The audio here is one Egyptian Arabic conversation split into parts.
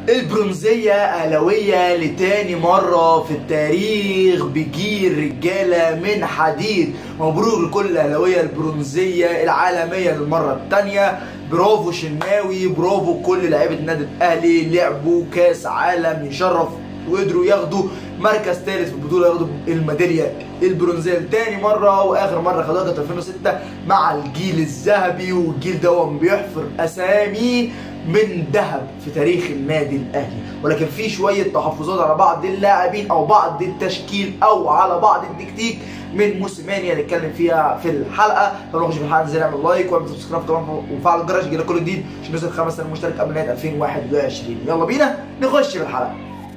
البرونزية أهلاوية لتاني مرة في التاريخ بجيل رجالة من حديد مبروك لكل الأهلاوية البرونزية العالمية للمرة التانية برافو شناوي برافو كل لعيبة النادي الأهلي لعبوا كاس عالم يشرف وقدروا ياخدوا مركز ثالث في البطوله ياخدوا الميداليه البرونزيه لتاني مره واخر مره خدوها كانت 2006 مع الجيل الذهبي والجيل ده بيحفر اسامي من ذهب في تاريخ النادي الاهلي ولكن في شويه تحفظات على بعض اللاعبين او بعض التشكيل او على بعض التكتيك من موسيماني هنتكلم فيها في الحلقه فنخش في الحلقه ننزل نعمل لايك واعمل سبسكرايب كمان وفعل الجرس يجيلك كل جديد عشان نوصل 5000 مشترك قبل نهايه 2021 يلا بينا نخش في الحلقه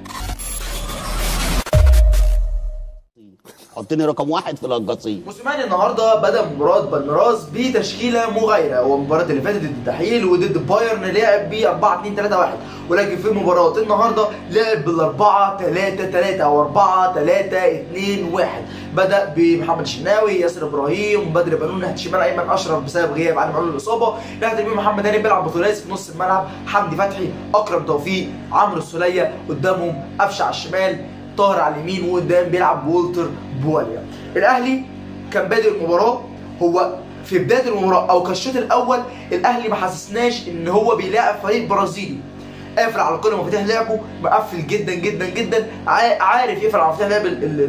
حطني رقم واحد في القصيم موسيماني النهارده بدا مباراه بالميراس بتشكيله مغايره والمباراه اللي فاتت ضد التحيل وضد بايرن لعب ب 4 2 3 1 ولكن في مباراه النهارده لعب بال 4 3 3 او 4 3 2 1 بدا بمحمد الشناوي ياسر ابراهيم بدر بنون ناحيه الشمال ايمن اشرف بسبب غياب علي معلول الاصابه ناحيه اليمين محمد هاني بيلعب بثلاثي في نص الملعب حمدي فتحي اكرم توفيق عمرو السوليه قدامهم قفشه على الشمال طاهر على اليمين وقدام بيلعب وولتر بواليا الاهلي كان بادئ المباراه هو في بدايه المباراه او كالشوط الاول الاهلي ما حسسناش ان هو بيلاعب فريق برازيلي قافل على كل مفاتيح لعبه مقفل جدا جدا جدا عارف يقفل على مفاتيح لعب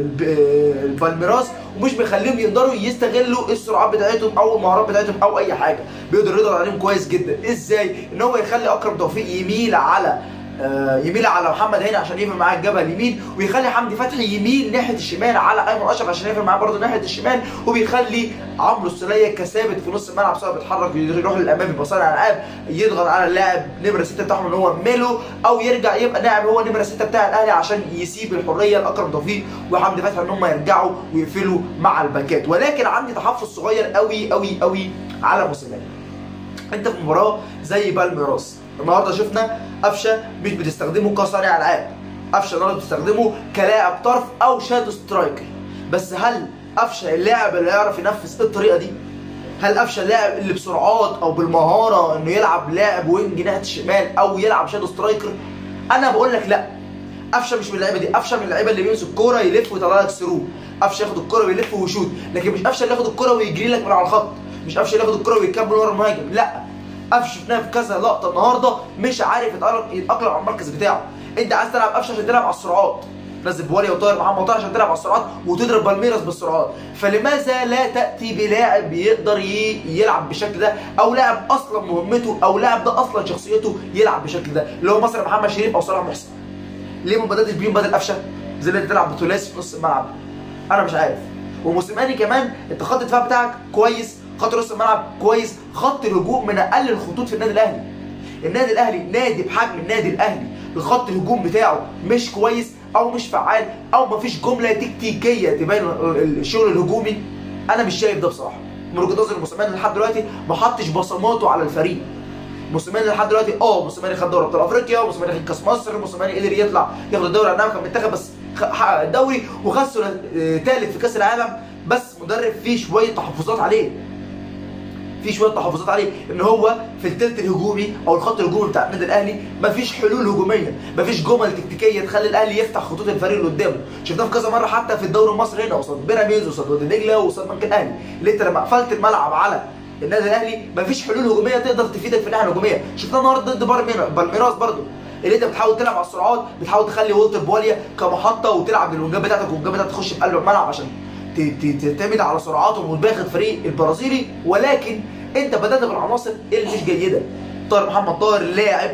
البالميراس ومش بيخليهم يقدروا يستغلوا السرعات بتاعتهم او المهارات بتاعتهم او اي حاجه بيقدر يضغط عليهم كويس جدا ازاي ان هو يخلي اكرم توفيق يميل على يميل على محمد هاني عشان يقفل معاه الجبهه اليمين ويخلي حمدي فتحي يميل ناحيه الشمال على ايمن اشرف عشان يقفل معاه برضه ناحيه الشمال وبيخلي عمرو السوليه كثابت في نص الملعب سواء بيتحرك يروح للامام يبقى صانع العاب يضغط على اللاعب نمره 6 بتاعهم اللي هو ميلو او يرجع يبقى لاعب هو نمره 6 بتاع الاهلي عشان يسيب الحريه لاكرم توفيق وحمدي فتحي ان هم يرجعوا ويقفلوا مع الباكات ولكن عندي تحفظ صغير قوي قوي قوي على موسيماني انت في مباراه زي بالميراس النهارده شفنا قفشه مش بتستخدمه كصانع العاب قفشه النهارده بتستخدمه كلاعب طرف او شادو سترايكر بس هل قفشه اللاعب اللي يعرف ينفذ الطريقه دي هل قفشه اللاعب اللي بسرعات او بالمهاره انه يلعب لاعب وينج ناحيه الشمال او يلعب شادو سترايكر انا بقول لك لا قفشه مش من اللعيبه دي قفشه من اللعيبه اللي بيمسك الكوره يلف ويطلع لك ثرو قفشه ياخد الكوره ويلف ويشوط لكن مش قفشه اللي ياخد الكوره ويجري لك من على الخط مش قفشه اللي ياخد الكوره ويكمل ورا المهاجم لا قفشه شفناها في كذا لقطه النهارده مش عارف يتاقلم على المركز بتاعه انت عايز تلعب قفشه عشان تلعب على السرعات نزل بواليا وطاهر محمد طاهر عشان تلعب على السرعات وتضرب بالميراس بالسرعات فلماذا لا تاتي بلاعب يقدر يلعب بالشكل ده او لاعب اصلا مهمته او لاعب ده اصلا شخصيته يلعب بالشكل ده اللي هو مثلا محمد شريف او صلاح محسن ليه ما بداتش بيهم بدل قفشه زي اللي تلعب بثلاثي في نص الملعب انا مش عارف وموسيماني كمان انت خط الدفاع بتاعك كويس خط نص الملعب كويس خط الهجوم من اقل الخطوط في النادي الاهلي النادي الاهلي نادي بحجم النادي الاهلي الخط الهجوم بتاعه مش كويس او مش فعال او مفيش جمله تكتيكيه تبين الشغل الهجومي انا مش شايف ده بصراحه من وجهه نظري موسيماني لحد دلوقتي ما حطش بصماته على الفريق موسيماني لحد دلوقتي اه موسيماني خد دوري ابطال افريقيا وموسيماني خد كاس مصر موسيماني قدر يطلع ياخد الدوري العناوي كان منتخب بس حقق الدوري وخد ثالث في كاس العالم بس مدرب فيه شويه تحفظات عليه في شويه تحفظات عليه ان هو في الثلث الهجومي او الخط الهجومي بتاع النادي الاهلي مفيش حلول هجوميه مفيش جمل تكتيكيه تخلي الاهلي يفتح خطوط الفريق اللي قدامه شفناه في كذا مره حتى في الدوري المصري هنا قصاد بيراميدز وقصاد وادي دجله وقصاد بنك الاهلي اللي انت لما قفلت الملعب على النادي الاهلي مفيش حلول هجوميه تقدر تفيدك في الناحيه الهجوميه شفناه النهارده ضد بالميراس برضه اللي انت بتحاول تلعب على السرعات بتحاول تخلي وولتر بواليا كمحطه وتلعب للونجات بتاعتك والونجات بتاعتك تخش في قلب الملعب عشان تعتمد على سرعاتهم وتباغت فريق البرازيلي ولكن انت بدات بالعناصر اللي مش جيده طاهر محمد طاهر لاعب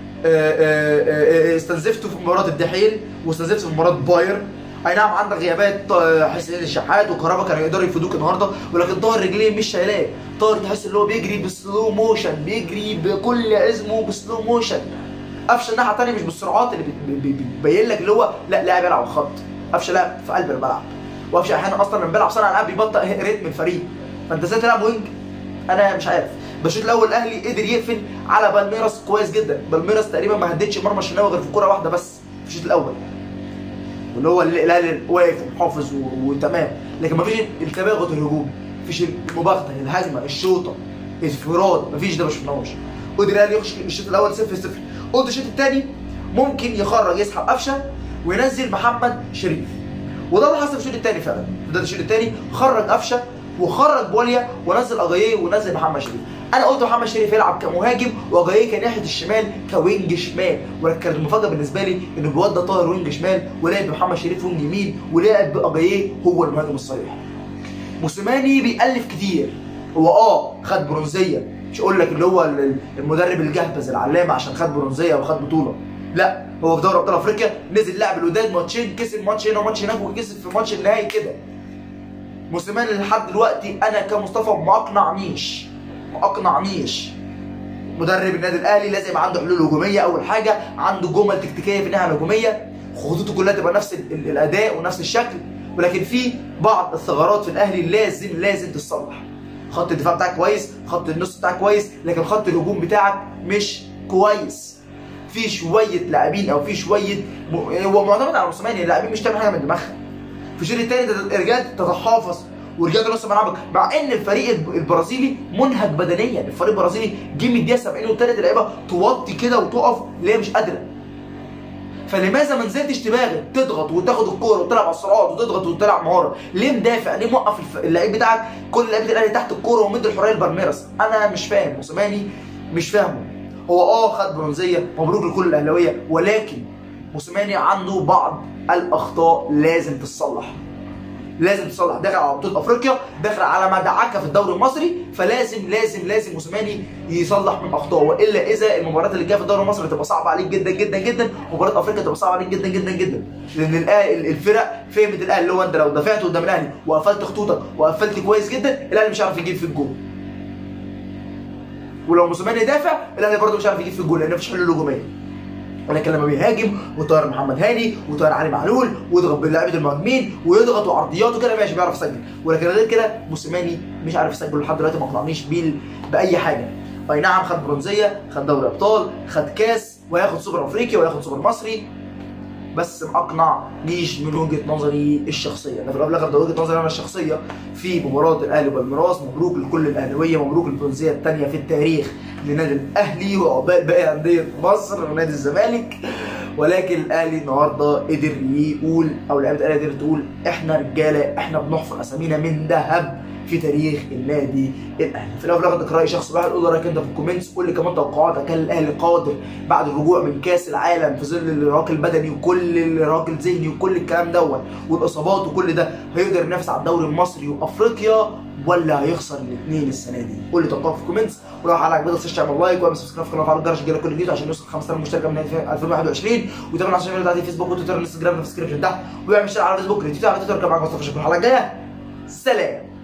استنزفته في مباراه الدحيل واستنزفته في مباراه بايرن اي نعم عندك غيابات حسين الشحات وكهربا كانوا يقدروا يفيدوك النهارده ولكن طاهر رجليه مش شايلاه طاهر تحس ان هو بيجري بسلو موشن بيجري بكل عزمه بسلو موشن قفشه الناحيه الثانيه مش بالسرعات اللي بتبين لك اللي هو لا لاعب يلعب على الخط قفشه لاعب في قلب الملعب وقفشه احيانا اصلا لما بيلعب صانع العاب بيبطئ ريتم الفريق فانت ازاي تلعب وينج انا مش عارف بس الشوط الاول الاهلي قدر يقفل على بالميراس كويس جدا بالميراس تقريبا ما هدتش مرمى الشناوي غير في كوره واحده بس في الشوط الاول واللي هو الاهلي واقف ومحافظ وتمام لكن ما فيش التباغت الهجومي مفيش المباغته الهجمه الشوطه انفراد مفيش ده ما شفناهوش قدر الاهلي يخش الشوط الاول 0 0 قلت الشوط الثاني ممكن يخرج يسحب قفشه وينزل محمد شريف وده اللي حصل في الشوط الثاني فعلا ده الشوط الثاني خرج قفشه وخرج بوليا ونزل اجاييه ونزل محمد شريف انا قلت محمد شريف يلعب كمهاجم واجاييه كان ناحيه الشمال كوينج شمال ولكن كانت المفاجاه بالنسبه لي ان الواد ده طاهر وينج شمال ولعب محمد شريف وينج يمين ولعب باجاييه هو المهاجم الصريح موسيماني بيألف كتير هو اه خد برونزيه مش اقول لك اللي هو المدرب الجهبذ العلامه عشان خد برونزيه وخد بطوله لا هو في دوري ابطال افريقيا نزل لعب الوداد ماتشين كسب ماتش هنا وماتش هناك وكسب في ماتش النهائي كده موسيماني لحد دلوقتي انا كمصطفى ما اقنعنيش ما اقنعنيش مدرب النادي الاهلي لازم يبقى عنده حلول هجوميه اول حاجه عنده جمل تكتيكيه في الناحيه الهجوميه خطوطه كلها تبقى نفس ال- ال- الاداء ونفس الشكل ولكن في بعض الثغرات في الاهلي لازم لازم تتصلح خط الدفاع بتاعك كويس خط النص بتاعك كويس لكن خط الهجوم بتاعك مش كويس في شويه لاعبين او في شويه م... هو معتمد على موسيماني اللاعبين مش تعمل حاجه من دماغها في الشوط الثاني رجعت تتحافظ ورجعت نص ملعبك مع ان الفريق الب- البرازيلي منهك بدنيا الفريق البرازيلي جه من الدقيقه 70 والثالث اللعيبه توطي كده وتقف اللي هي مش قادره فلماذا ما نزلتش تباغت تضغط وتاخد الكوره وتلعب على السرعات وتضغط وتلعب مهاره ليه مدافع ليه موقف الف- اللعيب بتاعك كل لعيبه الاهلي تحت الكوره ومد الحريه لبالميراس انا مش فاهم موسيماني مش فاهمه هو اه خد برونزيه مبروك لكل الاهلاويه ولكن موسيماني عنده بعض الاخطاء لازم تتصلح لازم تصلح داخل على بطوله افريقيا داخل على مدعكه في الدوري المصري فلازم لازم لازم موسيماني يصلح من اخطائه والا اذا المباريات اللي جايه في الدوري المصري تبقى صعبه عليك جدا جدا جدا مباراه افريقيا تبقى صعبه عليك جدا جدا جدا لان الأهلي- الفرق فهمت الاهلي اللي هو انت لو دافعت قدام الاهلي وقفلت خطوطك وقفلت كويس جدا الاهلي مش هيعرف يجيب في الجول ولو موسيماني دافع الاهلي برضه مش عارف يجيب في الجول لان مفيش حلول هجوميه ولكن لما بيهاجم وطاهر محمد هاني وطاهر علي معلول ويضغط بلاعيبه المهاجمين ويضغط وعرضيات وكده ماشي بيعرف يسجل ولكن غير كده موسيماني مش عارف يسجل لحد دلوقتي ما اقنعنيش بيه باي حاجه اي نعم خد برونزيه خد دوري ابطال خد كاس وهياخد سوبر افريقيا وهياخد سوبر مصري بس ما اقنعنيش من وجهه نظري الشخصيه انا في الاول والاخر ده وجهه نظري انا الشخصيه في مباراه الاهلي والميراث مبروك لكل الاهلاويه مبروك البرونزيه الثانيه في التاريخ لنادي الاهلي وعقبال باقي انديه مصر ونادي الزمالك ولكن الاهلي النهارده قدر يقول او لعيبه الاهلي قدرت تقول احنا رجاله احنا بنحفر اسامينا من ذهب في تاريخ النادي الاهلي في الاول وفي الاخر ده راي شخص واحد قول رايك انت في الكومنتس قول لي كمان توقعاتك هل الاهلي قادر بعد الرجوع من كاس العالم في ظل الارهاق البدني وكل الارهاق الذهني وكل الكلام دوت والاصابات وكل ده هيقدر ينافس على الدوري المصري وافريقيا ولا هيخسر الاثنين السنه دي قول لي توقعك في الكومنتس ولو الحلقه عجبتك ما تنساش تعمل لايك واعمل سبسكرايب في القناه وفعل الجرس يجيلك كل جديد عشان يوصل 5000 مشترك من 2021 وتابعنا على الشبكه بتاعتي فيسبوك وتويتر والانستجرام في الديسكربشن تحت واعمل شير على فيسبوك اليوتيوب على تويتر كمان معاك مصطفى شكرا الحلقه الجايه سلام